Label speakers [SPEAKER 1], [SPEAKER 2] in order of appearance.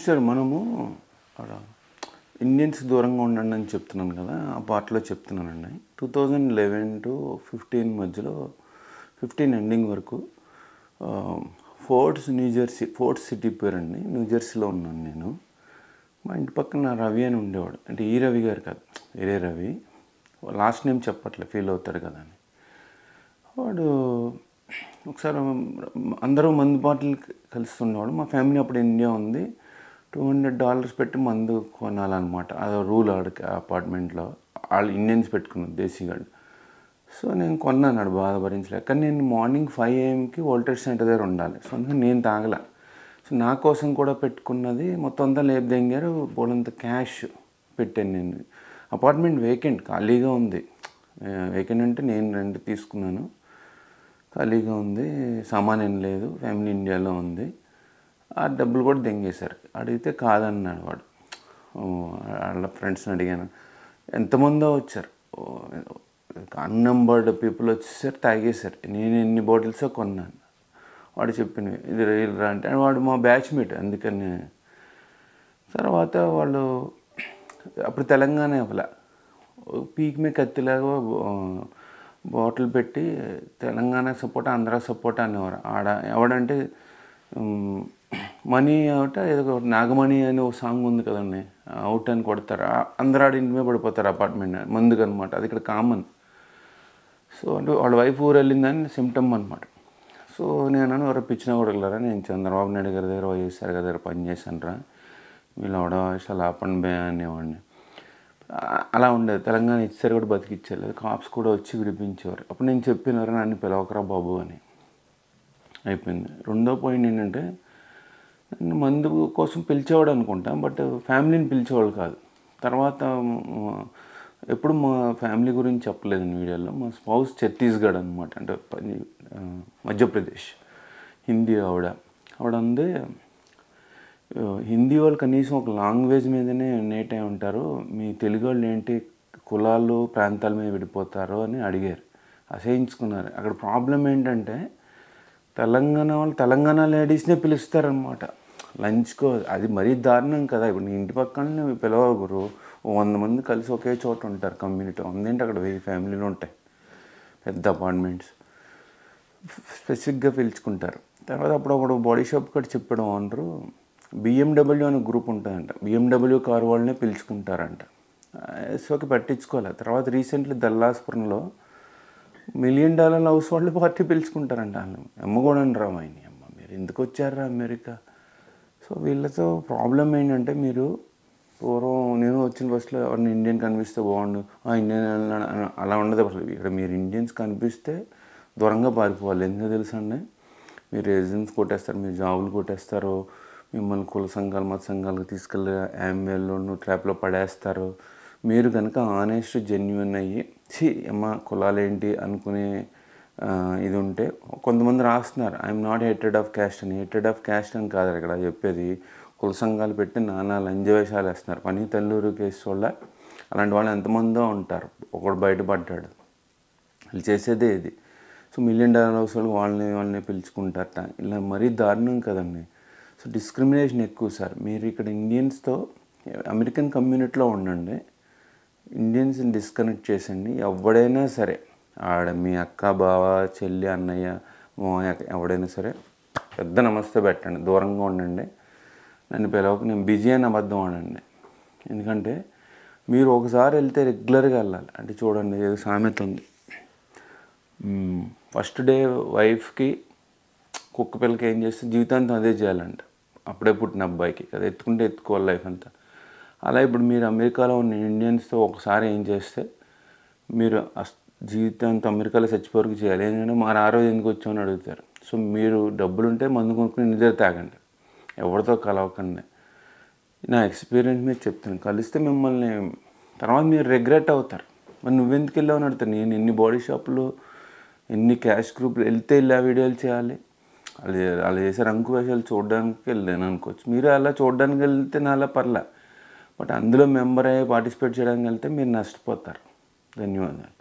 [SPEAKER 1] mister మనము అక్కడ Indians దూరంగా ఉండండి అని చెప్తున్నాను కదా ఆ పార్ట్లో చెప్తున్నానండి two thousand eleven to fifteen మధ్యలో ఫిఫ్టీన్ ఎండింగ్ వరకు ఆ, ఫోర్ట్స్ న్యూజెర్సీ ఫోర్ట్ సిటీ పేరండి న్యూజెర్సీలో ఉన్నాను నేను మా ఇంటి పక్కన రవి అని ఉండేవాడు అంటే ఈ రవి గారు కాదు వేరే రవి లాస్ట్ నేమ్ చెప్పట్లే ఫీల్ అవుతాడు కదా అని వాడు ఒకసారి అందరూ మందు బాటిల్ కలుస్తుండేవాడు మా ఫ్యామిలీ అప్పుడు ఇండియా ఉంది టూ హండ్రెడ్ డాలర్స్ పెట్టి మందు కొనాలన్నమాట అదో రూల్ ఆడికి అపార్ట్మెంట్లో వాళ్ళు ఇండియన్స్ పెట్టుకున్నారు దేశీగాడు సో నేను కొన్నాను ఆడు బాధ భరించలేక కానీ నేను మార్నింగ్ ఫైవ్ ఏఎంకి వోల్టేజ్ సెంటర్ దగ్గర ఉండాలి సో అందుకని నేను తాగల సో నా కోసం కూడా పెట్టుకున్నది మొత్తం అంతా లేపు దెంగారు బోలంత క్యాష్ పెట్టాను నేను అపార్ట్మెంట్ వేకెంట్ ఖాళీగా ఉంది వేకెంట్ అంటే నేను రెంట్ తీసుకున్నాను ఖాళీగా ఉంది సామాన్ ఏం లేదు ఫ్యామిలీ ఇండియాలో ఉంది ఆ డబ్బులు కూడా దెంగేశారు అడిగితే కాదన్నాడు వాడు ఓ, వాళ్ళ ఫ్రెండ్స్ని అడిగాను ఎంతమందో వచ్చారు అన్నంబర్డ్ పీపుల్ వచ్చేసారు తాగేశారు నేను ఎన్ని బాటిల్స్ కొన్నాను వాడు చెప్పినవి ఇది రా అంటే వాడు మా బ్యాచ్ మీట్ అందుకని తర్వాత వాళ్ళు అప్పుడు తెలంగాణ ఇవ్వాల పీక్ మీ కత్తిలాగా ఆ, బాటిల్ పెట్టి తెలంగాణ సపోర్ట్ ఆంధ్ర సపోర్ట్ అనేవారు ఆడ ఎవడంటే ఉమ్, మనీ అవుట ఏదో ఒకటి నాగమణి అని ఒక సాంగ్ ఉంది కదండి అవుట్ అని కొడతారు ఆ- అందరూ ఆడ ఇంటి మీద పడిపోతారు అపార్ట్మెంట్ మందుకు అనమాట అది ఇక్కడ కామన్ సో అంటే వాళ్ళ వైఫ్ ఊరు వెళ్ళిందని సిమ్టమ్ అనమాట సో నేను అన్నాను ఎవరో పిచ్చిన కొడగలరా నేను చంద్రబాబు నాయుడు గారి దగ్గర వైఎస్ఆర్ గారి దగ్గర పనిచేశాను రా వీళ్ళు అవడ అసలు ఆపండి బే అనేవాడిని ఆ- అలా ఉండేది తెలంగాణ ఇచ్చారు కూడా బతికిచ్చారు కాప్స్ కూడా వచ్చి విడిపించేవారు అప్పుడు నేను చెప్పినారు నన్ను పిలవకరా బాబు అని అయిపోయింది రెండో పాయింట్ ఏంటంటే నన్ను మందు కోసం పిలిచేవాడు అనుకుంటా బట్ ఫ్యామిలీని పిలిచేవాడు కాదు తర్వాత మ- ఎప్పుడు మా ఫ్యామిలీ గురించి చెప్పలేదు నేను వీడియోలో మా స్పౌస్ ఛత్తీస్గఢ్ అనమాట అంటే పని ఆ, మధ్యప్రదేశ్ హిందీ ఆవిడ ఆవిడ ఉంది ఆ, హిందీ వాళ్ళు కనీసం ఒక లాంగ్వేజ్ మీదనే నేట్ అయి ఉంటారు మీ తెలుగు వాళ్ళు ఏంటి కులాలు ప్రాంతాల మీద విడిపోతారు అని అడిగారు అసహించుకున్నారు అక్కడ ప్రాబ్లం ఏంటంటే తెలంగాణ వాళ్ళు తెలంగాణ లేడీస్నే పిలుస్తారనమాట లంచ్కో అది మరీ దారుణం కదా ఇప్పుడు నీ ఇంటి పక్కన పిలవగురు ఓ వంద మంది కలిసి ఒకే చోట ఉంటారు కమ్యూనిటీ వందేంటి అక్కడ వెయ్యి ఫ్యామిలీలు ఉంటాయి పెద్ద అపార్ట్మెంట్స్ స్పెసిఫిక్గా పిలుచుకుంటారు తర్వాత అప్పుడు ఒకడు బాడీ షాప్ కూడా చెప్పడం ఓనరు బిఎండబ్ల్యూ అనే గ్రూప్ ఉంటుందంట బిఎండబ్ల్యూ కారు వాళ్ళనే పిలుచుకుంటారంట సోకి పట్టించుకోవాలి తర్వాత రీసెంట్లీ దల్లాస్పురంలో మిలియన్ డాలర్ హౌస్ వాళ్ళు పార్టీ పిలుచుకుంటారంట వాళ్ళు అమ్మ కూడా రావు ఆయన అమ్మ మీరు ఎందుకు వచ్చారా అమెరికా సో వీళ్ళతో ప్రాబ్లం ఏంటంటే మీరు పూర్వం నేను వచ్చిన ఫస్ట్లో ఎవరిని ఇండియన్ కనిపిస్తే బాగుండు ఆ ఇండియన్ అలా- అలా- అలా ఉండదు అసలు ఇక్కడ మీరు ఇండియన్స్ కనిపిస్తే దూరంగా పారిపోవాలి ఎందుకు తెలుసా అండి మీరు రెసిడెన్స్ కొట్టేస్తారు మీరు జాబులు కొట్టేస్తారు మిమ్మల్ని కుల సంఘాలు మత సంఘాలకు తీసుకెళ్ళి యామ్వేల్లోను ట్రాప్లో పడేస్తారు మీరు కనుక ఆనెస్ట్ జెన్యున్ అయ్యి ఛీ అమ్మ కులాలేంటి అనుకునే ఆ, ఇది ఉంటే కొంతమంది రాస్తున్నారు I'm not hated of caste అని హేటెడ్ ఆఫ్ క్యాస్ట్ అని కాదు ఇక్కడ చెప్పేది కుల సంఘాలు పెట్టి నానా లంజవేషాలు వేస్తున్నారు పని తల్లూరు కేసు వల్ల అలాంటి వాళ్ళు ఎంతమందో ఉంటారు ఒకడు బయటపడ్డాడు వాళ్ళు చేసేదే ఇది సో మిలియన్ డాలర్ హౌస్ వాళ్ళకి వాళ్ళని వాళ్ళని పిలుచుకుంటారట ఇలా మరీ దారుణం కదండి సో డిస్క్రిమినేషన్ ఎక్కువ సార్ మీరు ఇక్కడ ఇండియన్స్తో అమెరికన్ కమ్యూనిటీలో ఉండండి ఇండియన్స్ని డిస్కనెక్ట్ చేసండి ఎవడైనా సరే ఆడ మీ అక్క బావ చెల్లి అన్నయ్య మామయ్య ఎవడైనా సరే పెద్ద నమస్తే పెట్టండి దూరంగా ఉండండి నన్ను పిలవక నేను బిజీ అని అబద్ధం ఆడండి ఎందుకంటే మీరు ఒకసారి వెళ్తే రెగ్యులర్గా వెళ్ళాలి అంటే చూడండి ఏదో సామెత ఉంది ఫస్ట్ డే వైఫ్కి కుక్క పిల్లకి ఏం చేస్తే జీవితాంతం అదే చేయాలంట అప్పుడే పుట్టిన అబ్బాయికి అది ఎత్తుకుంటే ఎత్తుకోవాలి లైఫ్ అంతా అలా ఇప్పుడు మీరు అమెరికాలో ఉన్న ఇండియన్స్తో ఒకసారి ఏం చేస్తే మీరు అస్- జీవితాంతం అమెరికాలో చచ్చిపోరుకు చేయాలి ఏంటంటే మరి ఆ రోజు ఎందుకు వచ్చామని అడుగుతారు సో మీరు డబ్బులు ఉంటే మందు కొనుక్కుని నిద్ర తాగండి ఎవరితో కలవకండి నా ఎక్స్పీరియన్స్ మీద చెప్తాను కలిస్తే మిమ్మల్ని తర్వాత మీరు రిగ్రెట్ అవుతారు మరి నువ్వెందుకు వెళ్ళావు అని అడుగుతాను నేను ఎన్ని బాడీ షాపులు ఎన్ని క్యాష్ గ్రూపులు వెళ్తే వెళ్ళి ఆ వీడియోలు చేయాలి వాళ్ళు వాళ్ళు చేసే రంకు వేషాలు చూడడానికి వెళ్ళాను అనుకోవచ్చు మీరు అలా చూడడానికి వెళ్తే నాలా పర్లే బట్ అందులో మెంబర్ అయ్యి పార్టిసిపేట్ చేయడానికి వెళ్తే మీరు నష్టపోతారు ధన్యవాదాలు